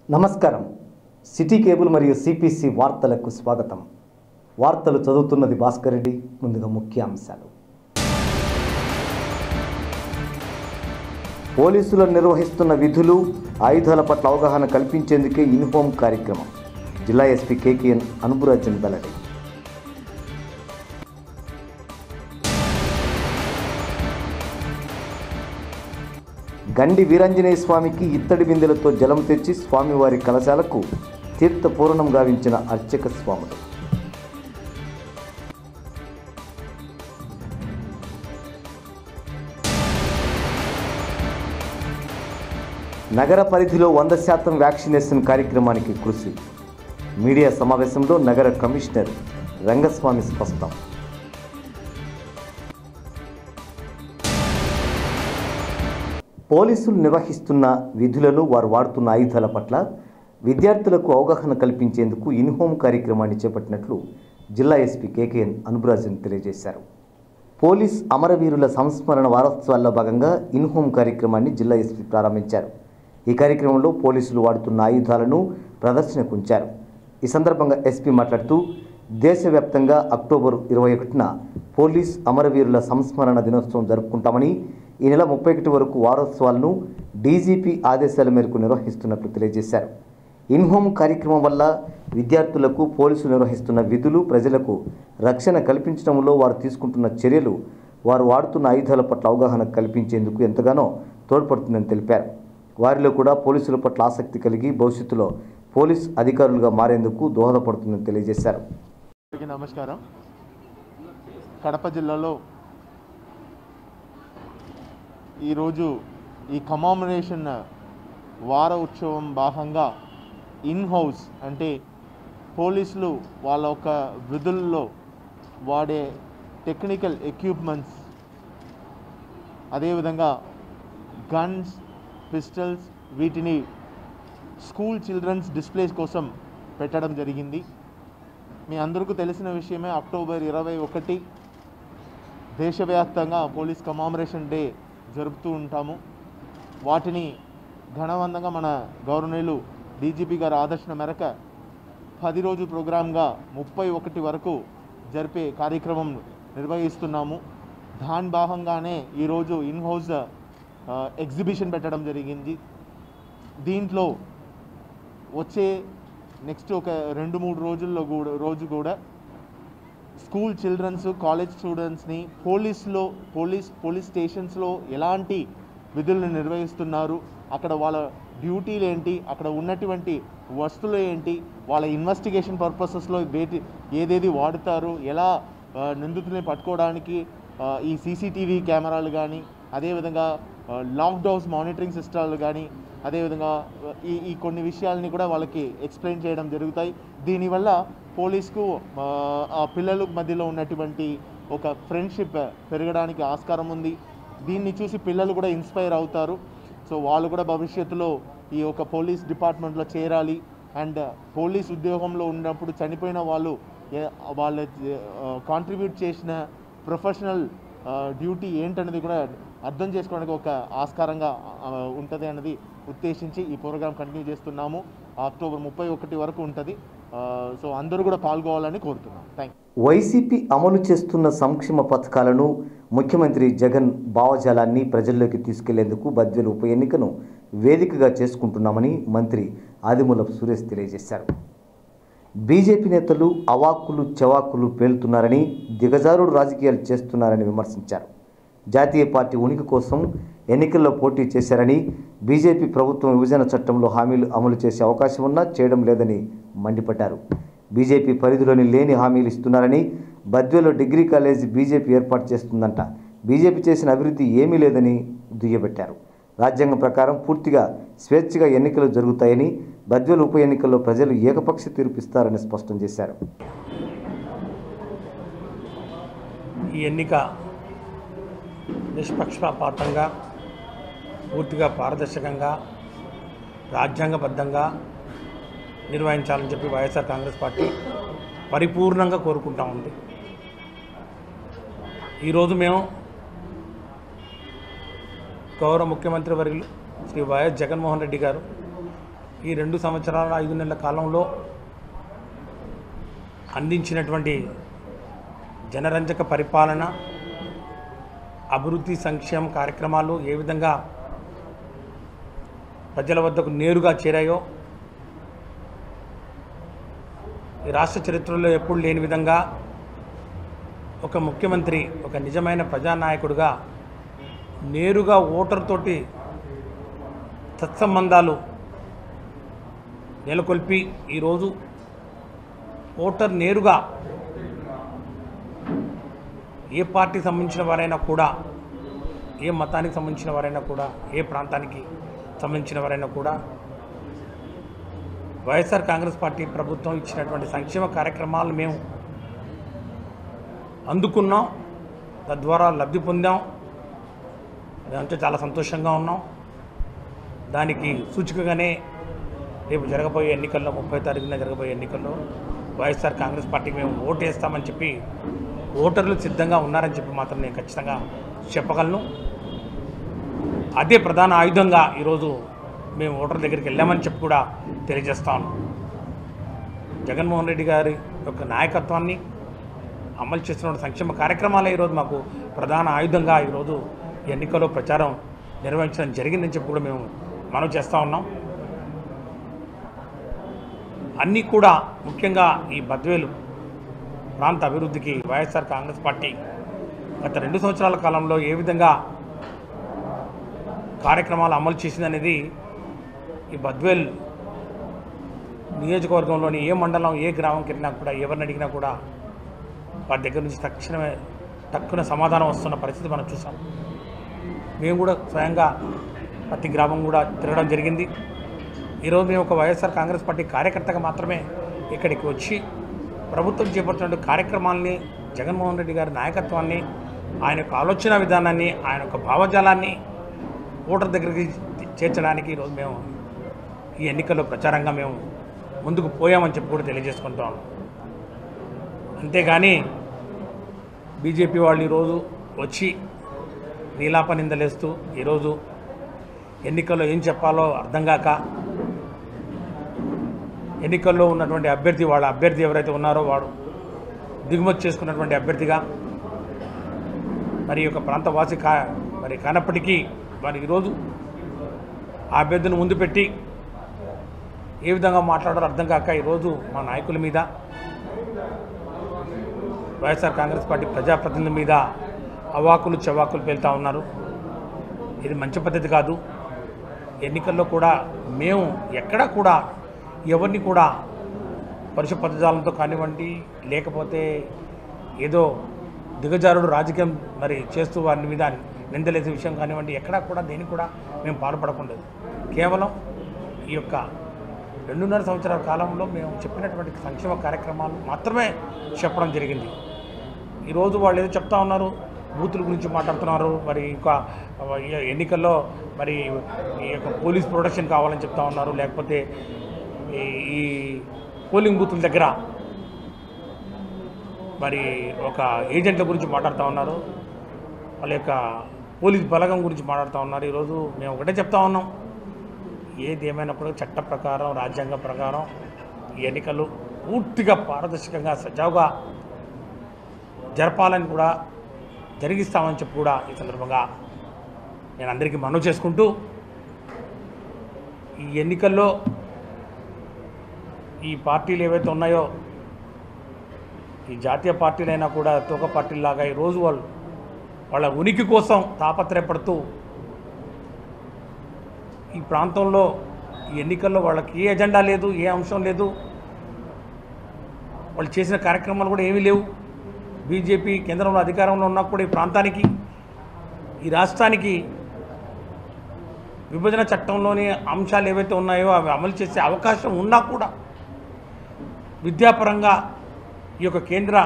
నమస్కారం city cable మరియు CPC వార్తలకు స్వాగతం వార్తలు చదువుతున్నది భాస్కర్ రెడ్డి ముందుగా ముఖ్య అంశాలు పోలీసులు నిర్వహిస్తున్న విధులు ఆయుధాల పట్ల అవగాహన కల్పించేందుకే ఇన్హోమ్ కార్యక్రమం జిల్లా ఎస్పీ కేకేఎన్ అనుపురాజన్ వెల్లడి గండి వీరాంజనేయ స్వామికి ఇత్తడి బిందెలతో జలం తెచ్చి స్వామివారి కలశాలకు తీర్థపూర్ణం గావించిన అర్చక స్వాములు నగర పరిధిలో వంద శాతం వ్యాక్సినేషన్ కార్యక్రమానికి కృషి మీడియా సమావేశంలో నగర కమిషనర్ రంగస్వామి స్పష్టం పోలీసులు నిర్వహిస్తున్న విధులను వారు వాడుతున్న ఆయుధాల పట్ల విద్యార్థులకు అవగాహన కల్పించేందుకు ఇన్హోమ్ కార్యక్రమాన్ని చేపట్టినట్లు జిల్లా ఎస్పీ కేకేఎన్ అనుబరాజన్ తెలియజేశారు పోలీస్ అమరవీరుల సంస్మరణ వారోత్సవాల్లో భాగంగా ఇన్హోమ్ కార్యక్రమాన్ని జిల్లా ఎస్పీ ప్రారంభించారు ఈ కార్యక్రమంలో పోలీసులు వాడుతున్న ఆయుధాలను ప్రదర్శనకు ఉంచారు ఈ సందర్భంగా ఎస్పీ మాట్లాడుతూ దేశవ్యాప్తంగా అక్టోబర్ ఇరవై ఒకటిన పోలీస్ అమరవీరుల సంస్మరణ దినోత్సవం జరుపుకుంటామని ఈ నెల ముప్పై ఒకటి వరకు వారోత్సవాలను డీజీపీ ఆదేశాల మేరకు నిర్వహిస్తున్నట్లు తెలియజేశారు ఇన్హోమ్ కార్యక్రమం వల్ల విద్యార్థులకు పోలీసులు నిర్వహిస్తున్న విధులు ప్రజలకు రక్షణ కల్పించడంలో వారు తీసుకుంటున్న చర్యలు వారు వాడుతున్న ఆయుధాల పట్ల అవగాహన కల్పించేందుకు ఎంతగానో తోడ్పడుతుందని తెలిపారు వారిలో కూడా పోలీసుల పట్ల ఆసక్తి కలిగి భవిష్యత్తులో పోలీస్ అధికారులుగా మారేందుకు దోహదపడుతుందని తెలియజేశారు అందరికీ నమస్కారం కడప జిల్లాలో ఈరోజు ఈ కమామరేషన్ వార ఉత్సవం భాగంగా ఇన్ హౌస్ అంటే పోలీసులు వాళ్ళ యొక్క విధుల్లో వాడే టెక్నికల్ ఎక్విప్మెంట్స్ అదేవిధంగా గన్స్ పిస్టల్స్ వీటిని స్కూల్ చిల్డ్రన్స్ డిస్ప్లేస్ కోసం పెట్టడం జరిగింది మీ అందరికీ తెలిసిన విషయమే అక్టోబర్ ఇరవై ఒకటి దేశవ్యాప్తంగా పోలీస్ కమామరేషన్ డే జరుపుతూ ఉంటాము వాటిని ఘనవంతంగా మన గౌరవనీయులు డీజీపీ గారి ఆదర్శన మేరకు పది రోజు ప్రోగ్రాంగా ముప్పై ఒకటి వరకు జరిపే కార్యక్రమం నిర్వహిస్తున్నాము దాని భాగంగానే ఈరోజు ఇన్ హౌస్ ఎగ్జిబిషన్ పెట్టడం జరిగింది దీంట్లో వచ్చే నెక్స్ట్ ఒక రెండు మూడు రోజుల్లో కూడా రోజు కూడా స్కూల్ చిల్డ్రన్స్ కాలేజ్ స్టూడెంట్స్ని పోలీస్లో పోలీస్ పోలీస్ స్టేషన్స్లో ఎలాంటి విధులను నిర్వహిస్తున్నారు అక్కడ వాళ్ళ డ్యూటీలు ఏంటి అక్కడ ఉన్నటువంటి వస్తువులు ఏంటి వాళ్ళ ఇన్వెస్టిగేషన్ పర్పసెస్లో వేటి ఏదేది వాడుతారు ఎలా ఆ, నిందితుల్ని పట్టుకోవడానికి ఆ, ఈ సీసీటీవీ కెమెరాలు కానీ అదేవిధంగా లాక్డౌన్స్ మానిటరింగ్ సిస్టాలు కానీ అదేవిధంగా ఆ, ఈ ఈ కొన్ని విషయాలని కూడా వాళ్ళకి ఎక్స్ప్లెయిన్ చేయడం జరుగుతాయి దీనివల్ల పోలీస్కు ఆ, ఆ పిల్లల మధ్యలో ఉన్నటువంటి ఒక ఫ్రెండ్షిప్ పెరగడానికి ఆస్కారం ఉంది దీన్ని చూసి పిల్లలు కూడా ఇన్స్పైర్ అవుతారు సో వాళ్ళు కూడా భవిష్యత్తులో ఈ యొక్క పోలీస్ డిపార్ట్మెంట్లో చేరాలి అండ్ పోలీస్ ఉద్యోగంలో ఉన్నప్పుడు చనిపోయిన వాళ్ళు ఏ- వాళ్ళ కాంట్రిబ్యూట్ చేసిన ప్రొఫెషనల్ డ్యూటీ ఏంటనేది కూడా అర్థం చేసుకోవడానికి ఒక ఆస్కారంగా ఉంటుంది అన్నది ఉద్దేశించి ఈ ప్రోగ్రాం కంటిన్యూ చేస్తున్నాము అక్టోబర్ ముప్పై ఒకటి వరకు ఉంటుంది సో అందరూ కూడా పాల్గొవాలని కోరుతున్నాం థ్యాంక్ వైసీపీ అమలు చేస్తున్న సంక్షేమ పథకాలను ముఖ్యమంత్రి జగన్ భావజాలాన్ని ప్రజల్లోకి తీసుకెళ్లేందుకు బద్వేలు ఉప ఎన్నికను వేదికగా చేసుకుంటున్నామని మంత్రి ఆదిమూలపు సురేష్ తెలియజేశారు బీజేపీ నేతలు అవాక్కులు చవాకులు పేలుతున్నారని దిగజారుడు రాజకీయాలు చేస్తున్నారని విమర్శించారు జాతీయ పార్టీ ఉనికి కోసం ఎన్నికల్లో పోటీ చేశారని బీజేపీ ప్రభుత్వం విభజన చట్టంలో హామీలు అమలు చేసే అవకాశం ఉన్నా చేయడం లేదని మండిపడ్డారు బీజేపీ పరిధిలోని లేని హామీలు ఇస్తున్నారని బద్వేలో డిగ్రీ కాలేజీ బీజేపీ ఏర్పాటు చేస్తుందంట బీజేపీ చేసిన అభివృద్ధి ఏమీ లేదని దుయ్యబట్టారు రాజ్యాంగం ప్రకారం పూర్తిగా స్వేచ్ఛగా ఎన్నికలు జరుగుతాయని బద్వేలు ఉప ఎన్నికల్లో ప్రజలు ఏకపక్ష తీర్పిస్తారని స్పష్టం చేశారు ఈ ఎన్నిక నిష్పక్షపాతంగా పూర్తిగా పారదర్శకంగా రాజ్యాంగబద్ధంగా నిర్వహించాలని చెప్పి వైఎస్ఆర్ కాంగ్రెస్ పార్టీ పరిపూర్ణంగా కోరుకుంటా ఉంది ఈరోజు మేము గౌరవ ముఖ్యమంత్రి వర్యులు శ్రీ వైఎస్ జగన్మోహన్ రెడ్డి గారు ఈ రెండు సంవత్సరాల ఐదు నెలల కాలంలో అందించినటువంటి జనరంజక పరిపాలన అభివృద్ధి సంక్షేమ కార్యక్రమాలు ఏ విధంగా ప్రజల వద్దకు నేరుగా చేరాయో ఈ రాష్ట్ర చరిత్రలో ఎప్పుడు లేని విధంగా ఒక ముఖ్యమంత్రి ఒక నిజమైన ప్రజానాయకుడిగా నేరుగా ఓటర్తోటి సత్సంబంధాలు నెలకొల్పి ఈరోజు ఓటర్ నేరుగా ఏ పార్టీకి సంబంధించిన వారైనా కూడా ఏ మతానికి సంబంధించిన వారైనా కూడా ఏ ప్రాంతానికి సంబంధించిన వారైనా కూడా వైఎస్ఆర్ కాంగ్రెస్ పార్టీ ప్రభుత్వం ఇచ్చినటువంటి సంక్షేమ కార్యక్రమాలు మేము అందుకున్నాం తద్వారా లబ్ధి పొందాం మేమంటే చాలా సంతోషంగా ఉన్నాం దానికి సూచికగానే రేపు జరగబోయే ఎన్నికల్లో ముప్పై తారీఖున జరగబోయే ఎన్నికల్లో వైఎస్ఆర్ కాంగ్రెస్ పార్టీకి మేము ఓటు వేస్తామని చెప్పి ఓటర్లు సిద్ధంగా ఉన్నారని చెప్పి మాత్రం నేను ఖచ్చితంగా చెప్పగలను అదే ప్రధాన ఆయుధంగా ఈరోజు మేము ఓటర్ దగ్గరికి వెళ్ళామని చెప్పి కూడా తెలియజేస్తాను జగన్మోహన్ రెడ్డి గారి యొక్క నాయకత్వాన్ని అమలు చేస్తున్న సంక్షేమ కార్యక్రమాలే ఈరోజు మాకు ప్రధాన ఆయుధంగా ఈరోజు ఎన్నికల్లో ప్రచారం నిర్వహించడం జరిగిందని చెప్పి కూడా మేము మనం చేస్తూ ఉన్నాం అన్నీ కూడా ముఖ్యంగా ఈ బద్వేలు ప్రాంత అభివృద్ధికి వైఎస్ఆర్ కాంగ్రెస్ పార్టీ గత రెండు సంవత్సరాల కాలంలో ఏ విధంగా కార్యక్రమాలు అమలు చేసిందనేది ఈ బద్వేల్ నియోజకవర్గంలోని ఏ మండలం ఏ గ్రామంకి వెళ్ళినా కూడా ఎవరిని అడిగినా కూడా వారి దగ్గర నుంచి తక్షణమే తక్కువ సమాధానం వస్తున్న పరిస్థితి మనం చూసాం మేము కూడా స్వయంగా ప్రతి గ్రామం కూడా తిరగడం జరిగింది ఈరోజు మేము ఒక వైఎస్ఆర్ కాంగ్రెస్ పార్టీ కార్యకర్తగా మాత్రమే ఇక్కడికి వచ్చి ప్రభుత్వం చేపడుతున్న కార్యక్రమాల్ని జగన్మోహన్ రెడ్డి గారి నాయకత్వాన్ని ఆయన యొక్క ఆలోచన విధానాన్ని ఆయన యొక్క భావజాలాన్ని ఓటర్ దగ్గరికి చేర్చడానికి ఈరోజు మేము ఈ ఎన్నికల్లో ప్రచారంగా మేము ముందుకు పోయామని చెప్పి కూడా తెలియజేసుకుంటాం అంతేగాని బీజేపీ వాళ్ళు ఈరోజు వచ్చి నీలాప నిందలేస్తూ ఈరోజు ఎన్నికల్లో ఏం చెప్పాలో అర్థం కాక ఎన్నికల్లో ఉన్నటువంటి అభ్యర్థి వాళ్ళ అభ్యర్థి ఎవరైతే ఉన్నారో వాడు దిగుమతి చేసుకున్నటువంటి అభ్యర్థిగా మరి ఈ యొక్క ప్రాంతవాసి కా మరి కానప్పటికీ మరి ఈరోజు ఆ అభ్యర్థిని ముందు పెట్టి ఏ విధంగా మాట్లాడారో అర్థం కాక ఈరోజు మా నాయకుల మీద వైఎస్ఆర్ కాంగ్రెస్ పార్టీ ప్రజాప్రతినిధుల మీద అవాకులు చవాకులు పేలుతూ ఉన్నారు ఇది మంచి పద్ధతి కాదు ఎన్నికల్లో కూడా మేము ఎక్కడా కూడా ఎవరిని కూడా పరుష పదజాలంతో కానివ్వండి లేకపోతే ఏదో దిగజారుడు రాజకీయం మరి చేస్తూ వారి మీద నిందలేసే విషయం కానివ్వండి ఎక్కడా కూడా దేనికి కూడా మేము పాల్పడకుండా కేవలం ఈ యొక్క రెండున్నర సంవత్సరాల కాలంలో మేము చెప్పినటువంటి సంక్షేమ కార్యక్రమాలు మాత్రమే చెప్పడం జరిగింది ఈరోజు వాళ్ళు ఏదో చెప్తా ఉన్నారు బూతుల గురించి మాట్లాడుతున్నారు మరి ఇంకా ఎన్నికల్లో మరి ఈ యొక్క పోలీస్ ప్రొటెక్షన్ కావాలని చెప్తా ఉన్నారు లేకపోతే ఈ ఈ పోలింగ్ బూతుల దగ్గర మరి ఒక ఏజెంట్ల గురించి మాట్లాడుతూ ఉన్నారు వాళ్ళ యొక్క పోలీస్ బలగం గురించి మాట్లాడుతూ ఉన్నారు ఈరోజు మేము ఒకటే చెప్తా ఉన్నాం ఏది ఏమైనప్పుడు చట్ట ప్రకారం రాజ్యాంగ ప్రకారం ఈ ఎన్నికలు పూర్తిగా పారదర్శకంగా సజావుగా జరపాలని కూడా జరిగిస్తామని చెప్పి కూడా ఈ సందర్భంగా నేను అందరికీ మనవి చేసుకుంటూ ఈ ఎన్నికల్లో ఈ పార్టీలు ఏవైతే ఉన్నాయో ఈ జాతీయ పార్టీలైనా కూడా తోక పార్టీలాగా ఈరోజు వాళ్ళు వాళ్ళ ఉనికి కోసం తాపత్రయపడుతూ ఈ ప్రాంతంలో ఈ ఎన్నికల్లో వాళ్ళకి ఏ ఎజెండా లేదు ఏ అంశం లేదు వాళ్ళు చేసిన కార్యక్రమాలు కూడా ఏమీ లేవు బీజేపీ కేంద్రంలో అధికారంలో ఉన్నా కూడా ఈ ప్రాంతానికి ఈ రాష్ట్రానికి విభజన చట్టంలోని అంశాలు ఏవైతే ఉన్నాయో అవి అమలు చేసే అవకాశం ఉన్నా కూడా విద్యాపరంగా ఈ యొక్క కేంద్ర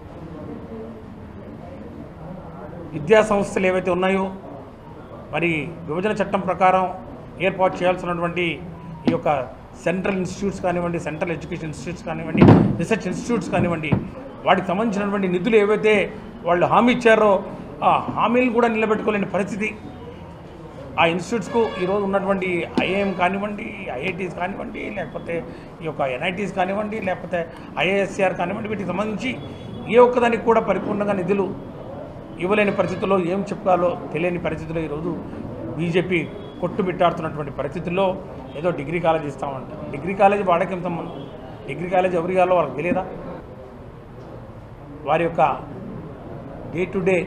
విద్యా సంస్థలు ఏవైతే ఉన్నాయో మరి విభజన చట్టం ప్రకారం ఏర్పాటు చేయాల్సినటువంటి ఈ యొక్క సెంట్రల్ ఇన్స్టిట్యూట్స్ కానివ్వండి సెంట్రల్ ఎడ్యుకేషన్ ఇన్స్టిట్యూట్స్ కానివ్వండి రీసెర్చ్ ఇన్స్టిట్యూట్స్ కానివ్వండి వాటికి సంబంధించినటువంటి నిధులు ఏవైతే వాళ్ళు హామీ ఇచ్చారో ఆ హామీలు కూడా నిలబెట్టుకోలేని పరిస్థితి ఆ ఇన్స్టిట్యూట్స్కు ఈరోజు ఉన్నటువంటి ఐఏఎం కానివ్వండి ఐఐటీస్ కానివ్వండి లేకపోతే ఈ యొక్క ఎన్ఐటీస్ కానివ్వండి లేకపోతే ఐఏఎస్ఆర్ కానివ్వండి వీటికి సంబంధించి ఏ ఒక్కదానికి కూడా పరిపూర్ణంగా నిధులు ఇవ్వలేని పరిస్థితుల్లో ఏం చెప్పాలో తెలియని పరిస్థితుల్లో ఈరోజు బీజేపీ కొట్టుమిట్టాడుతున్నటువంటి పరిస్థితుల్లో ఏదో డిగ్రీ కాలేజ్ ఇస్తామంట డిగ్రీ కాలేజ్ వాడకేం సంబంధం డిగ్రీ కాలేజ్ ఎవరి కావాలో వాళ్ళకి తెలియదా వారి యొక్క డే టు డే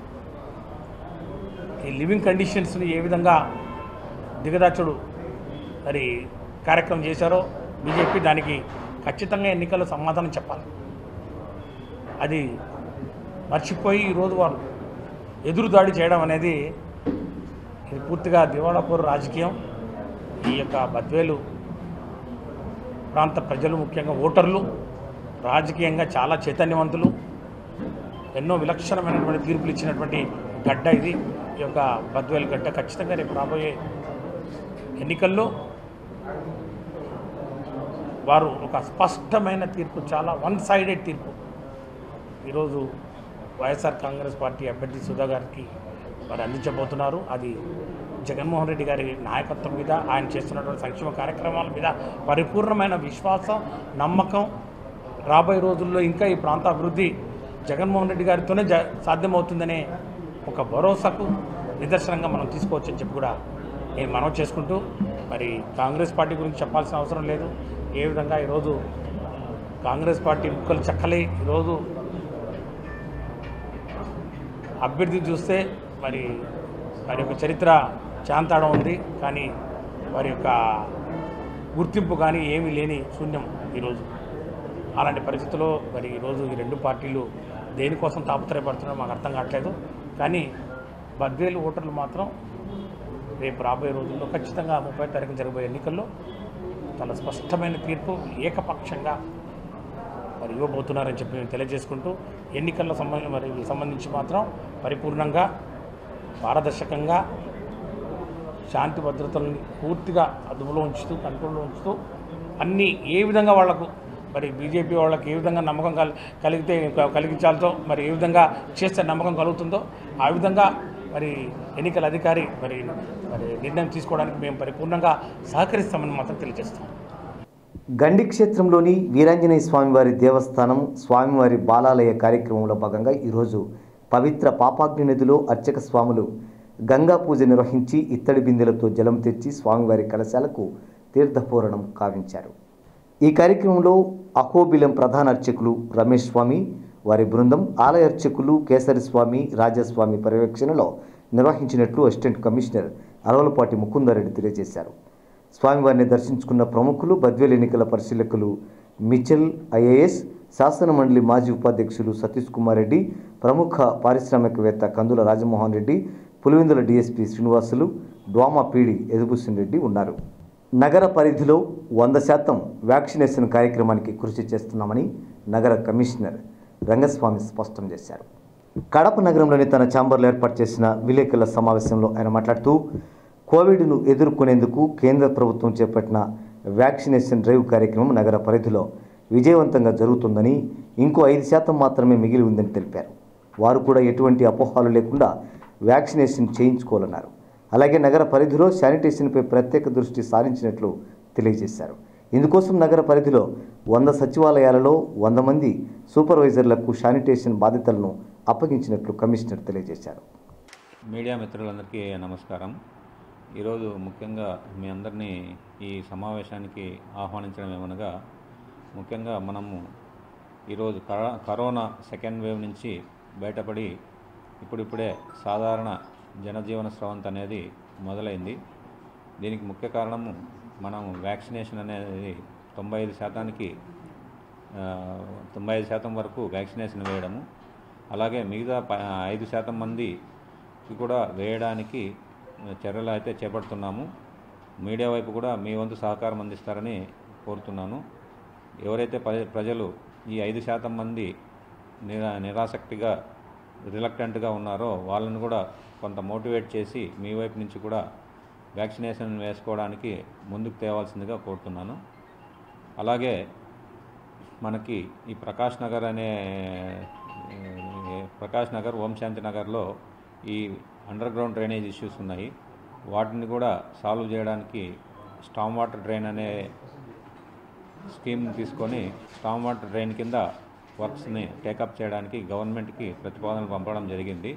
ఈ లివింగ్ కండిషన్స్ని ఏ విధంగా దిగదాచుడు మరి కార్యక్రమం చేశారో బీజేపీ దానికి ఖచ్చితంగా ఎన్నికల్లో సమాధానం చెప్పాలి అది మర్చిపోయి ఈరోజు వాళ్ళు ఎదురుదాడి చేయడం అనేది ఇది పూర్తిగా దివాళాపూర్ రాజకీయం ఈ యొక్క బద్వేలు ప్రాంత ప్రజలు ముఖ్యంగా ఓటర్లు రాజకీయంగా చాలా చైతన్యవంతులు ఎన్నో విలక్షణమైనటువంటి తీర్పులు ఇచ్చినటువంటి గడ్డ ఇది ఈ యొక్క బద్వేలు గడ్డ ఖచ్చితంగా రేపు రాబోయే ఎన్నికల్లో వారు ఒక స్పష్టమైన తీర్పు చాలా వన్ సైడెడ్ తీర్పు ఈరోజు వైఎస్ఆర్ కాంగ్రెస్ పార్టీ అభ్యర్థి సుధా గారికి వారు అందించబోతున్నారు అది జగన్మోహన్ రెడ్డి గారి నాయకత్వం మీద ఆయన చేస్తున్నటువంటి సంక్షేమ కార్యక్రమాల మీద పరిపూర్ణమైన విశ్వాసం నమ్మకం రాబోయే రోజుల్లో ఇంకా ఈ ప్రాంత అభివృద్ధి జగన్మోహన్ రెడ్డి గారితోనే జ సాధ్యమవుతుందనే ఒక భరోసాకు నిదర్శనంగా మనం తీసుకోవచ్చని చెప్పి కూడా నేను మనవి చేసుకుంటూ మరి కాంగ్రెస్ పార్టీ గురించి చెప్పాల్సిన అవసరం లేదు ఏ విధంగా ఈరోజు కాంగ్రెస్ పార్టీ ముక్కలు చక్కలే ఈరోజు అభ్యర్థి చూస్తే మరి వారి యొక్క చరిత్ర చాంతాడం ఉంది కానీ వారి యొక్క గుర్తింపు కానీ ఏమీ లేని శూన్యం ఈరోజు అలాంటి పరిస్థితుల్లో మరి ఈరోజు ఈ రెండు పార్టీలు దేనికోసం తాపత్రయపడుతున్నారో మాకు అర్థం కావట్లేదు కానీ బద్వేలు ఓటర్లు మాత్రం రేపు రాబోయే రోజుల్లో ఖచ్చితంగా ముప్పై తారీఖు జరగబోయే ఎన్నికల్లో చాలా స్పష్టమైన తీర్పు ఏకపక్షంగా మరి ఇవ్వబోతున్నారని చెప్పి మేము తెలియజేసుకుంటూ ఎన్నికల్లో సంబంధ మరి సంబంధించి మాత్రం పరిపూర్ణంగా పారదర్శకంగా శాంతి భద్రతలను పూర్తిగా అదుపులో ఉంచుతూ కంట్రోల్లో ఉంచుతూ అన్నీ ఏ విధంగా వాళ్లకు మరి బీజేపీ వాళ్ళకి ఏ విధంగా నమ్మకం కల్ కలిగితే కలిగించాలతో మరి ఏ విధంగా చేస్తే నమ్మకం కలుగుతుందో ఆ విధంగా మరి ఎన్నికల అధికారి మరి మరి నిర్ణయం తీసుకోవడానికి మేము పరిపూర్ణంగా సహకరిస్తామని మాత్రం తెలియజేస్తాం గండి క్షేత్రంలోని వీరాంజనేయ స్వామివారి దేవస్థానం స్వామివారి బాలాలయ కార్యక్రమంలో భాగంగా ఈరోజు పవిత్ర పాపాగ్ని నదిలో అర్చక స్వాములు గంగా పూజ నిర్వహించి ఇత్తడి బిందెలతో జలం తెచ్చి స్వామివారి కలశాలకు తీర్థపూరణం కావించారు ఈ కార్యక్రమంలో అహోబిలం ప్రధాన అర్చకులు రమేష్ స్వామి వారి బృందం ఆలయ అర్చకులు కేసరి స్వామి రాజస్వామి పర్యవేక్షణలో నిర్వహించినట్లు అసిస్టెంట్ కమిషనర్ అరవలపాటి ముకుందారెడ్డి తెలియజేశారు స్వామివారిని దర్శించుకున్న ప్రముఖులు బద్వేల్ ఎన్నికల పరిశీలకులు మిచెల్ ఐఏఎస్ శాసన మండలి మాజీ ఉపాధ్యక్షులు సతీష్ కుమార్ రెడ్డి ప్రముఖ పారిశ్రామికవేత్త కందుల రాజమోహన్ రెడ్డి పులివెందుల డీఎస్పీ శ్రీనివాసులు డ్వామా పీడి యదుభూషణ్ రెడ్డి ఉన్నారు నగర పరిధిలో వంద శాతం వ్యాక్సినేషన్ కార్యక్రమానికి కృషి చేస్తున్నామని నగర కమిషనర్ రంగస్వామి స్పష్టం చేశారు కడప నగరంలోని తన ఛాంబర్లో ఏర్పాటు చేసిన విలేకరుల సమావేశంలో ఆయన మాట్లాడుతూ కోవిడ్ను ఎదుర్కొనేందుకు కేంద్ర ప్రభుత్వం చేపట్టిన వ్యాక్సినేషన్ డ్రైవ్ కార్యక్రమం నగర పరిధిలో విజయవంతంగా జరుగుతుందని ఇంకో ఐదు శాతం మాత్రమే మిగిలి ఉందని తెలిపారు వారు కూడా ఎటువంటి అపోహాలు లేకుండా వ్యాక్సినేషన్ చేయించుకోవాలన్నారు అలాగే నగర పరిధిలో శానిటేషన్పై ప్రత్యేక దృష్టి సారించినట్లు తెలియజేశారు ఇందుకోసం నగర పరిధిలో వంద సచివాలయాలలో వంద మంది సూపర్వైజర్లకు శానిటేషన్ బాధ్యతలను అప్పగించినట్లు కమిషనర్ తెలియజేశారు మీడియా మిత్రులందరికీ నమస్కారం ఈరోజు ముఖ్యంగా మీ అందరినీ ఈ సమావేశానికి ఆహ్వానించడం ఏమనగా ముఖ్యంగా మనము ఈరోజు కర- కరోనా సెకండ్ వేవ్ నుంచి బయటపడి ఇప్పుడిప్పుడే సాధారణ జనజీవన స్రవంతి అనేది మొదలైంది దీనికి ముఖ్య కారణము మనం వ్యాక్సినేషన్ అనేది తొంభై ఐదు శాతానికి ఆ, తొంభై ఐదు శాతం వరకు వ్యాక్సినేషన్ వేయడము అలాగే మిగతా ప- ఐదు శాతం మందికి కూడా వేయడానికి చర్యలు అయితే చేపడుతున్నాము మీడియా వైపు కూడా మీ వంతు సహకారం అందిస్తారని కోరుతున్నాను ఎవరైతే ప్ర- ప్రజలు ఈ ఐదు శాతం మంది నిరా నిరాసక్తిగా రిలక్టెంట్గా ఉన్నారో వాళ్ళని కూడా కొంత మోటివేట్ చేసి మీ వైపు నుంచి కూడా వ్యాక్సినేషన్ వేసుకోవడానికి ముందుకు తేవాల్సిందిగా కోరుతున్నాను అలాగే మనకి ఈ ప్రకాష్ నగర్ అనే ఏ, ప్రకాష్ నగర్ ఓం శాంతి నగర్లో ఈ అండర్ గ్రౌండ్ డ్రైనేజ్ ఇష్యూస్ ఉన్నాయి వాటిని కూడా సాల్వ్ చేయడానికి స్టామ్ వాటర్ డ్రైన్ అనే స్కీమ్ తీసుకొని స్టామ్ వాటర్ డ్రైన్ కింద వర్క్స్ని టేకప్ చేయడానికి గవర్నమెంట్కి ప్రతిపాదనలు పంపడం జరిగింది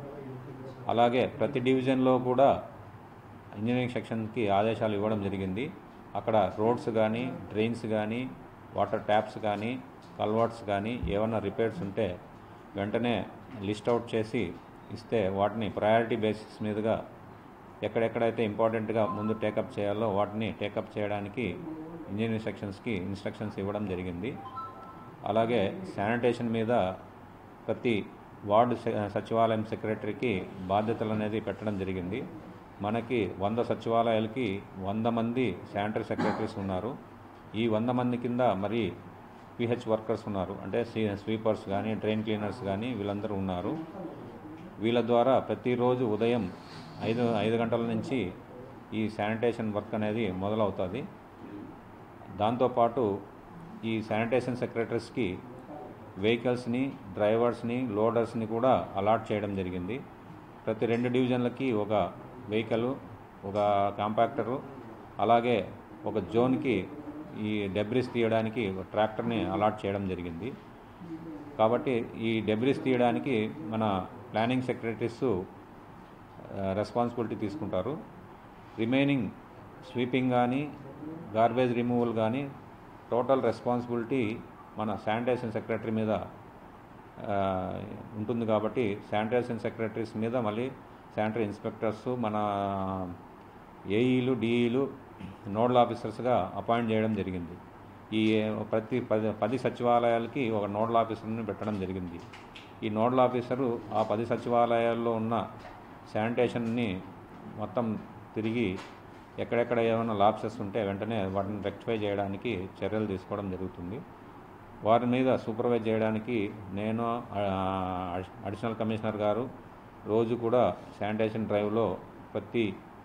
అలాగే ప్రతి డివిజన్లో కూడా ఇంజనీరింగ్ సెక్షన్కి ఆదేశాలు ఇవ్వడం జరిగింది అక్కడ రోడ్స్ కానీ డ్రైన్స్ కానీ వాటర్ ట్యాప్స్ కానీ కల్వర్ట్స్ కానీ ఏమన్నా రిపేర్స్ ఉంటే వెంటనే లిస్ట్ అవుట్ చేసి ఇస్తే వాటిని ప్రయారిటీ బేసిస్ మీదుగా ఎక్కడెక్కడైతే ఇంపార్టెంట్గా ముందు టేకప్ చేయాలో వాటిని టేకప్ చేయడానికి ఇంజనీరింగ్ సెక్షన్స్కి ఇన్స్ట్రక్షన్స్ ఇవ్వడం జరిగింది అలాగే శానిటేషన్ మీద ప్రతి వార్డు సె- సచివాలయం సెక్రటరీకి బాధ్యతలు అనేది పెట్టడం జరిగింది మనకి వంద సచివాలయాలకి వంద మంది శానిటరీ సెక్రటరీస్ ఉన్నారు ఈ వంద మంది కింద మరి పిహెచ్ వర్కర్స్ ఉన్నారు అంటే సీ స్వీపర్స్ కానీ డ్రైన్ క్లీనర్స్ కానీ వీళ్ళందరూ ఉన్నారు వీళ్ళ ద్వారా ప్రతిరోజు ఉదయం ఐదు ఐదు గంటల నుంచి ఈ శానిటేషన్ వర్క్ అనేది మొదలవుతుంది దాంతోపాటు ఈ శానిటేషన్ సెక్రటరీస్కి వెహికల్స్ని డ్రైవర్స్ని లోడర్స్ని కూడా అలాట్ చేయడం జరిగింది ప్రతి రెండు డివిజన్లకి ఒక వెహికల్ ఒక కాంపాక్టరు అలాగే ఒక జోన్కి ఈ డెబ్రిస్ తీయడానికి ఒక ట్రాక్టర్ని అలాట్ చేయడం జరిగింది కాబట్టి ఈ డెబ్రిస్ తీయడానికి మన ప్లానింగ్ సెక్రటరీస్ రెస్పాన్సిబిలిటీ తీసుకుంటారు రిమైనింగ్ స్వీపింగ్ కానీ గార్బేజ్ రిమూవల్ కానీ టోటల్ రెస్పాన్సిబిలిటీ మన శానిటేషన్ సెక్రటరీ మీద ఆ, ఉంటుంది కాబట్టి శానిటేషన్ సెక్రటరీస్ మీద మళ్ళీ శానిటరీ ఇన్స్పెక్టర్స్ మన ఏఈలు డిఈలు నోడల్ ఆఫీసర్స్గా అపాయింట్ చేయడం జరిగింది ఈ ప్రతి పది పది సచివాలయాలకి ఒక నోడల్ ఆఫీసర్ని పెట్టడం జరిగింది ఈ నోడల్ ఆఫీసరు ఆ పది సచివాలయాల్లో ఉన్న శానిటేషన్ని మొత్తం తిరిగి ఎక్కడెక్కడ ఏమైనా లాప్సెస్ ఉంటే వెంటనే వాటిని రెక్టిఫై చేయడానికి చర్యలు తీసుకోవడం జరుగుతుంది వారి మీద సూపర్వైజ్ చేయడానికి నేను ఆ, అడిషనల్ కమిషనర్ గారు రోజు కూడా శానిటేషన్ డ్రైవ్లో ప్రతి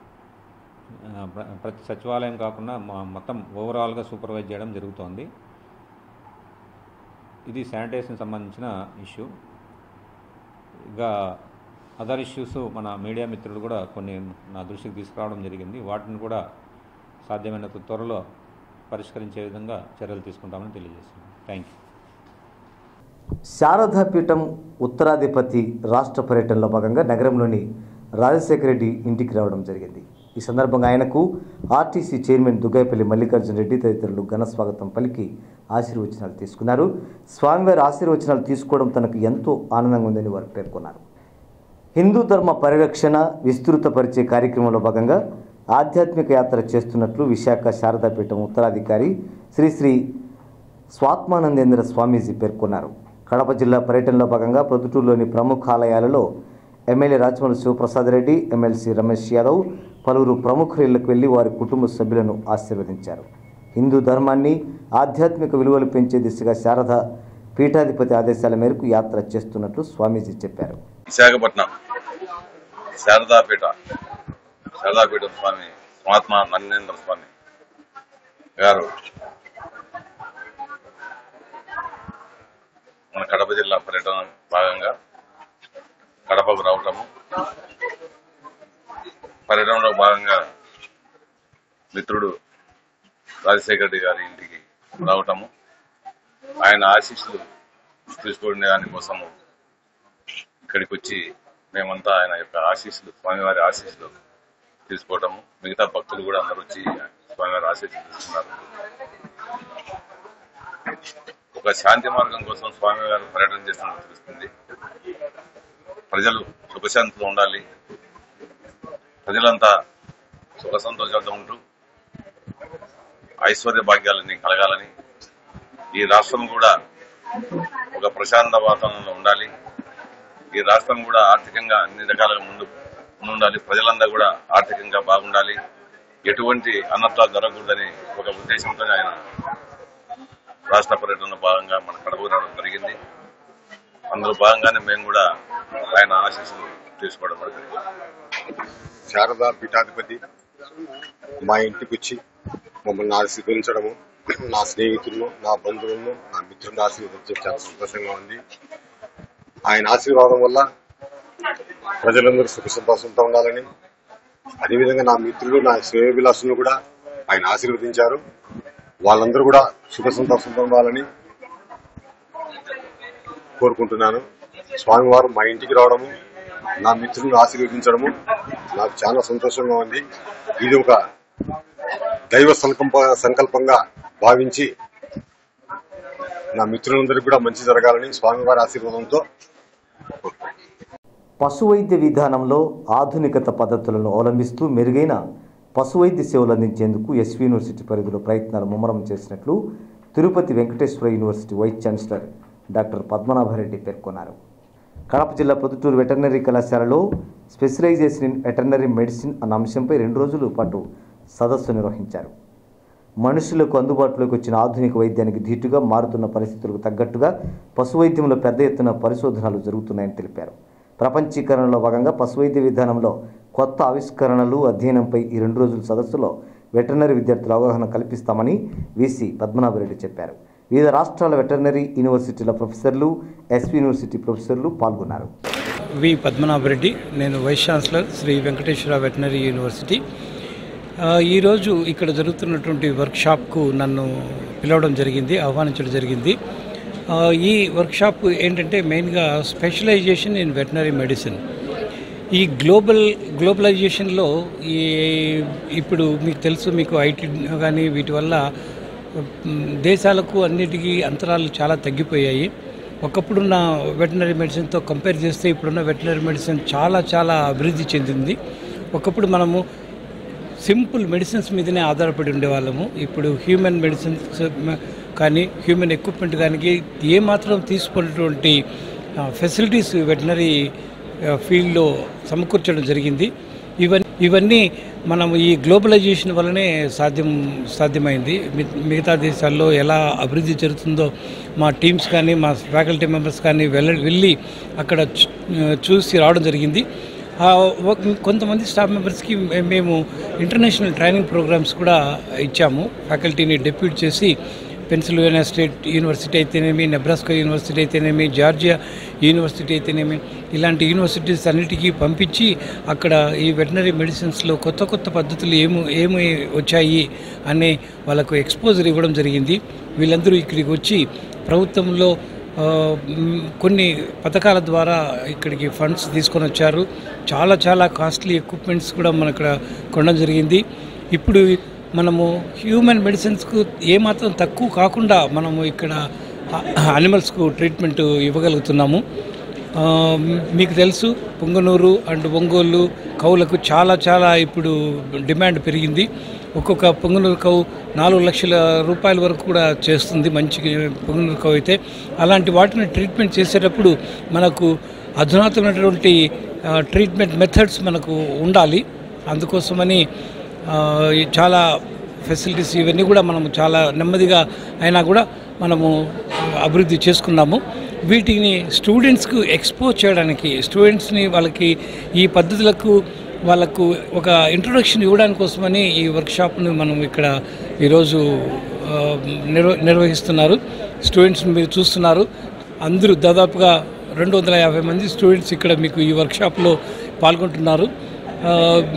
ఆ, ప్ర- ప్రతి సచివాలయం కాకుండా మా- మొత్తం ఓవరాల్గా సూపర్వైజ్ చేయడం జరుగుతోంది ఇది శానిటేషన్ సంబంధించిన ఇష్యూ ఇక అదర్ ఇష్యూస్ మన మీడియా మిత్రులు కూడా కొన్ని నా దృష్టికి తీసుకురావడం జరిగింది వాటిని కూడా సాధ్యమైనంత త్వరలో పరిష్కరించే విధంగా చర్యలు తీసుకుంటామని తెలియజేస్తున్నాను థ్యాంక్ యూ శారదాపీఠం ఉత్తరాధిపతి రాష్ట్ర పర్యటనలో భాగంగా నగరంలోని రాజశేఖర రెడ్డి ఇంటికి రావడం జరిగింది ఈ సందర్భంగా ఆయనకు ఆర్టీసీ చైర్మన్ దుగ్గాయపల్లి మల్లికార్జున రెడ్డి తదితరులు ఘన స్వాగతం పలికి ఆశీర్వచనాలు తీసుకున్నారు స్వామివారి ఆశీర్వచనాలు తీసుకోవడం తనకు ఎంతో ఆనందంగా ఉందని వారు పేర్కొన్నారు హిందూ ధర్మ పరిరక్షణ విస్తృతపరిచే కార్యక్రమంలో భాగంగా ఆధ్యాత్మిక యాత్ర చేస్తున్నట్లు విశాఖ శారదాపీఠం ఉత్తరాధికారి శ్రీ శ్రీ స్వాత్మానందేంద్ర స్వామీజీ పేర్కొన్నారు కడప జిల్లా పర్యటనలో భాగంగా ప్రొద్దుటూరులోని ప్రముఖ ఆలయాలలో ఎమ్మెల్యే రాజమౌళి శివప్రసాద్ రెడ్డి ఎమ్మెల్సీ రమేష్ యాదవ్ పలువురు ప్రముఖుల ఇళ్లకు వెళ్లి వారి కుటుంబ సభ్యులను ఆశీర్వదించారు హిందూ ధర్మాన్ని ఆధ్యాత్మిక విలువలు పెంచే దిశగా శారద పీఠాధిపతి ఆదేశాల మేరకు యాత్ర చేస్తున్నట్లు స్వామీజీ చెప్పారు విశాఖపట్నం శారదాపీఠ శారదాపీఠ స్వామి మహాత్మా నన్నేంద్ర స్వామి గారు మన కడప జిల్లా పర్యటన భాగంగా కడపకు రావటము పర్యటనలో భాగంగా మిత్రుడు రాజశేఖర రెడ్డి గారి ఇంటికి రావటము ఆయన ఆశీస్సులు తీసుకునే దానికోసము ఇక్కడికి వచ్చి మేమంతా ఆయన యొక్క ఆశీస్సులు స్వామివారి ఆశీస్సులు తీసుకోవటము మిగతా భక్తులు కూడా అందరూ వచ్చి స్వామివారి ఆశీస్సులు తీసుకున్నారు ఒక శాంతి మార్గం కోసం స్వామివారు పర్యటన చేస్తున్నట్టు తెలుస్తుంది ప్రజలు సుఖశాంతిలో ఉండాలి ప్రజలంతా సుఖ సంతోషాలతో ఉంటూ ఐశ్వర్య భాగ్యాలని కలగాలని ఈ రాష్ట్రం కూడా ఒక ప్రశాంత వాతావరణంలో ఉండాలి ఈ రాష్ట్రం కూడా ఆర్థికంగా అన్ని రకాలుగా ముందు ఉండాలి ప్రజలందరూ కూడా ఆర్థికంగా బాగుండాలి ఎటువంటి అనర్థాలు జరగకూడదని ఒక ఉద్దేశంతో ఆయన రాష్ట్ర పర్యటనలో భాగంగా మన కడప రావడం జరిగింది అందులో భాగంగానే మేము కూడా ఆయన ఆశీస్సులు తీసుకోవడం జరిగింది శారదా పీఠాధిపతి మా ఇంటికి వచ్చి మమ్మల్ని ఆశీర్వదించడము నా స్నేహితులను నా బంధువులను నా మిత్రులను ఆశీర్వదించడం చాలా సంతోషంగా ఉంది ఆయన ఆశీర్వాదం వల్ల ప్రజలందరూ సుఖ సంతోషంతో ఉండాలని అదేవిధంగా నా మిత్రులు నా శ్రేయభిలాషులను కూడా ఆయన ఆశీర్వదించారు వాళ్ళందరూ కూడా సుఖ సంతోషంతో ఉండాలని కోరుకుంటున్నాను స్వామివారు మా ఇంటికి రావడము నా మిత్రులను ఆశీర్వదించడము నాకు చాలా సంతోషంగా ఉంది ఇది ఒక దైవ సంకల్ప సంకల్పంగా భావించి నా మిత్రులందరికీ కూడా మంచి జరగాలని స్వామివారి ఆశీర్వాదంతో పశువైద్య విధానంలో ఆధునికత పద్ధతులను అవలంబిస్తూ మెరుగైన పశువైద్య సేవలు అందించేందుకు ఎస్వి యూనివర్సిటీ పరిధిలో ప్రయత్నాలు ముమ్మరం చేసినట్లు Tirupati Venkateswara university vice chancellor doctor Padmanabha Reddy పేర్కొన్నారు కడప జిల్లా పొద్దుటూరు వెటర్నరీ కళాశాలలో స్పెషలైజేషన్ ఇన్ వెటర్నరీ మెడిసిన్ అన్న అంశంపై రెండు రోజుల పాటు సదస్సు నిర్వహించారు మనుషులకు అందుబాటులోకి వచ్చిన ఆధునిక వైద్యానికి ధీటుగా మారుతున్న పరిస్థితులకు తగ్గట్టుగా పశువైద్యంలో పెద్ద ఎత్తున పరిశోధనలు జరుగుతున్నాయని తెలిపారు ప్రపంచీకరణలో భాగంగా పశువైద్య విధానంలో కొత్త ఆవిష్కరణలు అధ్యయనంపై ఈ రెండు రోజుల సదస్సులో వెటర్నరీ విద్యార్థుల అవగాహన కల్పిస్తామని వీసీ పద్మనాభరెడ్డి చెప్పారు వివిధ రాష్ట్రాల వెటర్నరీ యూనివర్సిటీల ప్రొఫెసర్లు ఎస్వి యూనివర్సిటీ ప్రొఫెసర్లు పాల్గొన్నారు వి పద్మనాభరెడ్డి నేను vice chancellor Sri Venkateswara veterinary university ఆ, ఈరోజు ఇక్కడ జరుగుతున్నటువంటి వర్క్షాప్కు నన్ను పిలవడం జరిగింది ఆహ్వానించడం జరిగింది ఆ, ఈ వర్క్షాప్ ఏంటంటే మెయిన్గా స్పెషలైజేషన్ ఇన్ వెటనరీ మెడిసిన్ ఈ గ్లోబల్ గ్లోబలైజేషన్లో ఈ ఇప్పుడు మీకు తెలుసు మీకు ఐటీ కానీ వీటి వల్ల మ్, దేశాలకు అన్నిటికీ అంతరాలు చాలా తగ్గిపోయాయి ఒకప్పుడున్న వెటనరీ మెడిసిన్తో కంపేర్ చేస్తే ఇప్పుడున్న వెటనరీ మెడిసిన్ చాలా చాలా అభివృద్ధి చెందింది ఒకప్పుడు మనము సింపుల్ మెడిసిన్స్ మీదనే ఆధారపడి ఉండేవాళ్ళము ఇప్పుడు హ్యూమన్ మెడిసిన్స్ కానీ హ్యూమన్ ఎక్విప్మెంట్ కానీ ఏమాత్రం తీసుకున్నటువంటి ఫెసిలిటీస్ వెటనరీ ఫీల్డ్లో సమకూర్చడం జరిగింది ఇవన్నీ ఇవన్నీ మనం ఈ గ్లోబలైజేషన్ వల్లనే సాధ్యం సాధ్యమైంది మి- మిగతా దేశాల్లో ఎలా అభివృద్ధి జరుగుతుందో మా టీమ్స్ కానీ మా ఫ్యాకల్టీ మెంబర్స్ కానీ వెళ్ళ వెళ్ళి అక్కడ చూ- చూసి రావడం జరిగింది ఆ ఒక- కొంతమంది స్టాఫ్ మెంబర్స్కి మే- మేము ఇంటర్నేషనల్ ట్రైనింగ్ ప్రోగ్రామ్స్ కూడా ఇచ్చాము ఫ్యాకల్టీని డెప్యూట్ చేసి పెన్సిల్వేనియా స్టేట్ యూనివర్సిటీ అయితేనేమి నెబ్రాస్కా యూనివర్సిటీ అయితేనేమి జార్జియా యూనివర్సిటీ అయితేనేమి ఇలాంటి యూనివర్సిటీస్ అన్నిటికీ పంపించి అక్కడ ఈ వెటనరీ మెడిసిన్స్లో కొత్త కొత్త పద్ధతులు ఏమి ఏమి వచ్చాయి అనే వాళ్ళకు ఎక్స్పోజర్ ఇవ్వడం జరిగింది వీళ్ళందరూ ఇక్కడికి వచ్చి ప్రభుత్వంలో ఆ, మ్, కొన్ని పథకాల ద్వారా ఇక్కడికి ఫండ్స్ తీసుకొని వచ్చారు చాలా చాలా కాస్ట్లీ ఎక్విప్మెంట్స్ కూడా మన ఇక్కడ కొనడం జరిగింది ఇప్పుడు మనము హ్యూమన్ మెడిసిన్స్కు ఏమాత్రం తక్కువ కాకుండా మనము ఇక్కడ అనిమల్స్కు ట్రీట్మెంట్ ఇవ్వగలుగుతున్నాము ఆ, మీకు తెలుసు పొంగనూరు అండ్ ఒంగోలు కవులకు చాలా చాలా ఇప్పుడు డిమాండ్ పెరిగింది ఒక్కొక్క పొంగనూరు కవు నాలుగు లక్షల రూపాయల వరకు కూడా చేస్తుంది మంచి పొంగనూరు కవు అయితే అలాంటి వాటిని ట్రీట్మెంట్ చేసేటప్పుడు మనకు అధునాతనమైనటువంటి ఆ, ట్రీట్మెంట్ మెథడ్స్ మనకు ఉండాలి అందుకోసమని ఆ, ఈ చాలా ఫెసిలిటీస్ ఇవన్నీ కూడా మనము చాలా నెమ్మదిగా అయినా కూడా మనము అభివృద్ధి చేసుకున్నాము వీటిని స్టూడెంట్స్కు ఎక్స్పోజ్ చేయడానికి స్టూడెంట్స్ని వాళ్ళకి ఈ పద్ధతులకు వాళ్ళకు ఒక ఇంట్రొడక్షన్ ఇవ్వడానికి కోసమని ఈ వర్క్షాప్ను మనం ఇక్కడ ఈరోజు ఆ, నిర్వ నిర్వహిస్తున్నారు స్టూడెంట్స్ని మీరు చూస్తున్నారు అందరూ దాదాపుగా రెండు వందల యాభై మంది స్టూడెంట్స్ ఇక్కడ మీకు ఈ వర్క్షాప్లో పాల్గొంటున్నారు ఆ,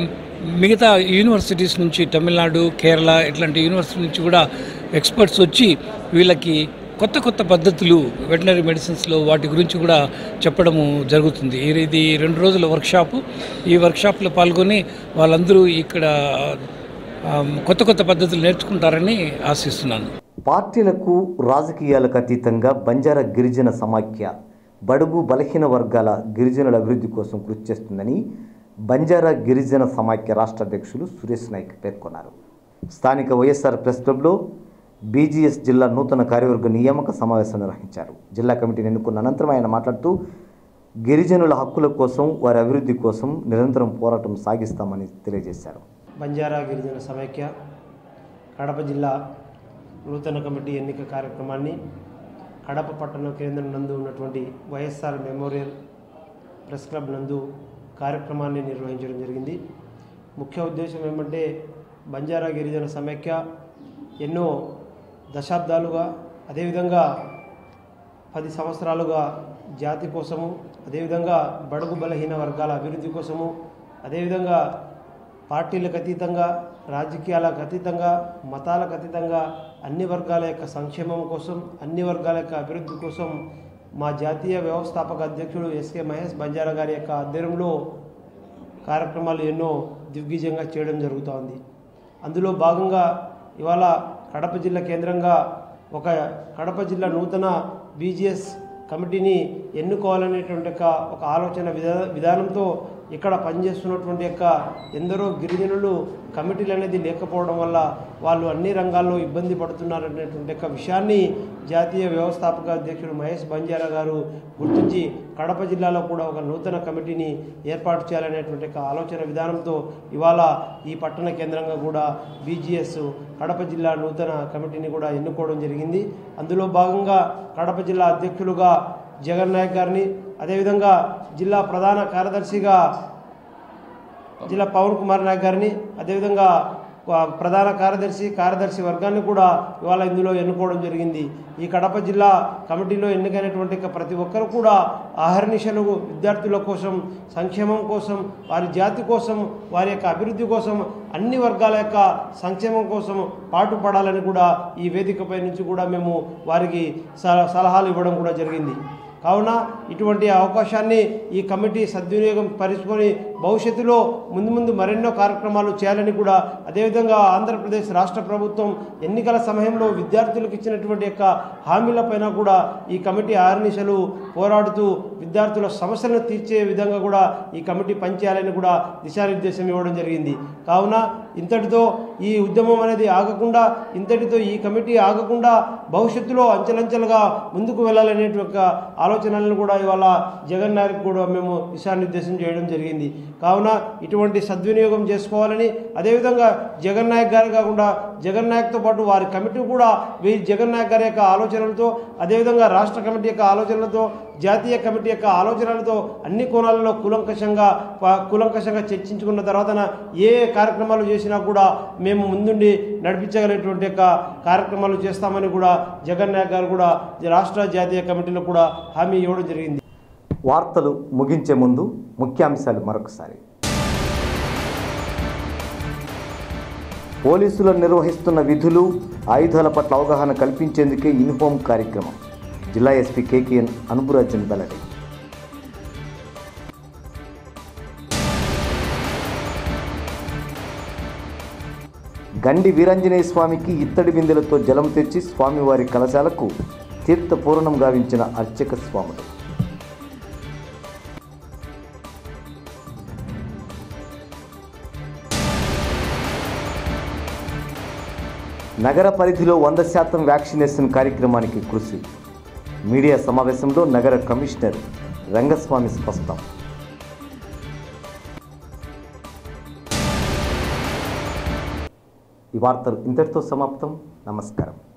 మిగతా యూనివర్సిటీస్ నుంచి తమిళనాడు కేరళ ఇట్లాంటి యూనివర్సిటీ నుంచి కూడా ఎక్స్పర్ట్స్ వచ్చి వీళ్ళకి కొత్త కొత్త పద్ధతులు వెటనరీ మెడిసిన్స్లో వాటి గురించి కూడా చెప్పడము జరుగుతుంది ఇది- ఇది రెండు రోజుల వర్క్షాపు ఈ వర్క్షాప్లో పాల్గొని వాళ్ళందరూ ఇక్కడ ఆ, కొత్త కొత్త పద్ధతులు నేర్చుకుంటారని ఆశిస్తున్నాను పార్టీలకు రాజకీయాలకు అతీతంగా బంజారా గిరిజన సమాఖ్య బడుగు బలహీన వర్గాల గిరిజనుల అభివృద్ధి కోసం కృషి చేస్తుందని బంజారా గిరిజన సమాఖ్య రాష్ట్ర అధ్యక్షులు సురేష్ నాయక్ పేర్కొన్నారు స్థానిక వైఎస్ఆర్ ప్రెస్ క్లబ్లో బీజీఎస్ జిల్లా నూతన కార్యవర్గ నియామక సమావేశం నిర్వహించారు జిల్లా కమిటీని ఎన్నుకున్న అనంతరం ఆయన మాట్లాడుతూ గిరిజనుల హక్కుల కోసం వారి అభివృద్ధి కోసం నిరంతరం పోరాటం సాగిస్తామని తెలియజేశారు బంజారా గిరిజన సమైక్య కడప జిల్లా నూతన కమిటీ ఎన్నిక కార్యక్రమాన్ని కడప పట్టణ కేంద్రం నందు ఉన్నటువంటి వైఎస్ఆర్ మెమోరియల్ ప్రెస్ క్లబ్ నందు కార్యక్రమాన్ని నిర్వహించడం జరిగింది ముఖ్య ఉద్దేశం ఏమంటే బంజారా గిరిజన సమైక్య ఎన్నో దశాబ్దాలుగా అదేవిధంగా పది సంవత్సరాలుగా జాతి కోసము అదేవిధంగా బడుగు బలహీన వర్గాల అభివృద్ధి కోసము అదేవిధంగా పార్టీలకు అతీతంగా రాజకీయాలకు అతీతంగా మతాలకు అతీతంగా అన్ని వర్గాల యొక్క సంక్షేమం కోసం అన్ని వర్గాల యొక్క అభివృద్ధి కోసం మా జాతీయ వ్యవస్థాపక అధ్యక్షుడు ఎస్కే మహేష్ బంజారా గారి యొక్క ఆధ్వర్యంలో కార్యక్రమాలు ఎన్నో దిగ్విజయంగా చేయడం జరుగుతోంది అందులో భాగంగా ఇవాళ కడప జిల్లా కేంద్రంగా ఒక కడప జిల్లా నూతన బీజీఎస్ కమిటీని ఎన్నుకోవాలనేటువంటి ఒక ఒక ఆలోచన విధా విధానంతో ఇక్కడ పనిచేస్తున్నటువంటి యొక్క ఎందరో గిరిజనులు కమిటీలు అనేది లేకపోవడం వల్ల వాళ్ళు అన్ని రంగాల్లో ఇబ్బంది పడుతున్నారనేటువంటి యొక్క విషయాన్ని జాతీయ వ్యవస్థాపక అధ్యక్షుడు మహేష్ బంజారా గారు గుర్తించి కడప జిల్లాలో కూడా ఒక నూతన కమిటీని ఏర్పాటు చేయాలనేటువంటి ఒక ఆలోచన విధానంతో ఇవాళ ఈ పట్టణ కేంద్రంగా కూడా బీజీఎస్ కడప జిల్లా నూతన కమిటీని కూడా ఎన్నుకోవడం జరిగింది అందులో భాగంగా కడప జిల్లా అధ్యక్షులుగా జగన్ నాయక్ గారిని అదేవిధంగా జిల్లా ప్రధాన కార్యదర్శిగా జిల్లా పవన్ కుమార్ నాయక్ గారిని అదేవిధంగా ఆ, ప్రధాన కార్యదర్శి కార్యదర్శి వర్గాన్ని కూడా ఇవాళ ఇందులో ఎన్నుకోవడం జరిగింది ఈ కడప జిల్లా కమిటీలో ఎన్నికైనటువంటి యొక్క ప్రతి ఒక్కరు కూడా ఆహర్నిశలు విద్యార్థుల కోసం సంక్షేమం కోసం వారి జాతి కోసం వారి యొక్క అభివృద్ధి కోసం అన్ని వర్గాల యొక్క సంక్షేమం కోసం పాటుపడాలని కూడా ఈ వేదికపై నుంచి కూడా మేము వారికి స- సలహాలు ఇవ్వడం కూడా జరిగింది కావున ఇటువంటి అవకాశాన్ని ఈ కమిటీ సద్వినియోగం పరుచుకొని భవిష్యత్తులో ముందు ముందు మరెన్నో కార్యక్రమాలు చేయాలని కూడా అదేవిధంగా ఆంధ్రప్రదేశ్ రాష్ట్ర ప్రభుత్వం ఎన్నికల సమయంలో విద్యార్థులకు ఇచ్చినటువంటి యొక్క హామీలపైన కూడా ఈ కమిటీ ఆర్నిశలు పోరాడుతూ విద్యార్థుల సమస్యలను తీర్చే విధంగా కూడా ఈ కమిటీ పనిచేయాలని కూడా దిశానిర్దేశం ఇవ్వడం జరిగింది కావున ఇంతటితో ఈ ఉద్యమం అనేది ఆగకుండా ఇంతటితో ఈ కమిటీ ఆగకుండా భవిష్యత్తులో అంచెలంచెలుగా ముందుకు వెళ్ళాలనేటువంటి ఒక ఆలోచనలను కూడా ఇవాళ జగన్ నాయక్ కూడా మేము దిశానిర్దేశం చేయడం జరిగింది కావున ఇటువంటి సద్వినియోగం చేసుకోవాలని అదేవిధంగా జగన్ నాయక్ గారు కాకుండా జగన్ నాయక్తో పాటు వారి కమిటీ కూడా వీ జగన్ నాయక్ గారి యొక్క ఆలోచనలతో అదేవిధంగా రాష్ట్ర కమిటీ యొక్క ఆలోచనలతో జాతీయ కమిటీ యొక్క ఆలోచనలతో అన్ని కోణాలలో కూలంకషంగా ప- కూలంకషంగా చర్చించుకున్న తర్వాత ఏ ఏ కార్యక్రమాలు చేసినా కూడా మేము ముందుండి నడిపించగలిగేటువంటి యొక్క కార్యక్రమాలు చేస్తామని కూడా జగన్ నాయక్ గారు కూడా రాష్ట్ర జాతీయ కమిటీలో కూడా హామీ ఇవ్వడం జరిగింది వార్తలు ముగించే ముందు ముఖ్యాంశాలు మరొకసారి పోలీసులు నిర్వహిస్తున్న విధులు ఆయుధాల పట్ల అవగాహన కల్పించేందుకే ఇన్హోమ్ కార్యక్రమం జిల్లా ఎస్పీ కేకేఎన్ అనుపురాజన్ వెల్లడి గండి వీరాంజనేయ స్వామికి ఇత్తడి బిందెలతో జలం తెచ్చి స్వామివారి కలశాలకు తీర్థ పూర్ణం గావించిన అర్చక స్వాములు నగర పరిధిలో వంద శాతం వ్యాక్సినేషన్ కార్యక్రమానికి కృషి మీడియా సమావేశంలో నగర కమిషనర్ రంగస్వామి స్పష్టం ఈ వార్తలు ఇంతటితో సమాప్తం నమస్కారం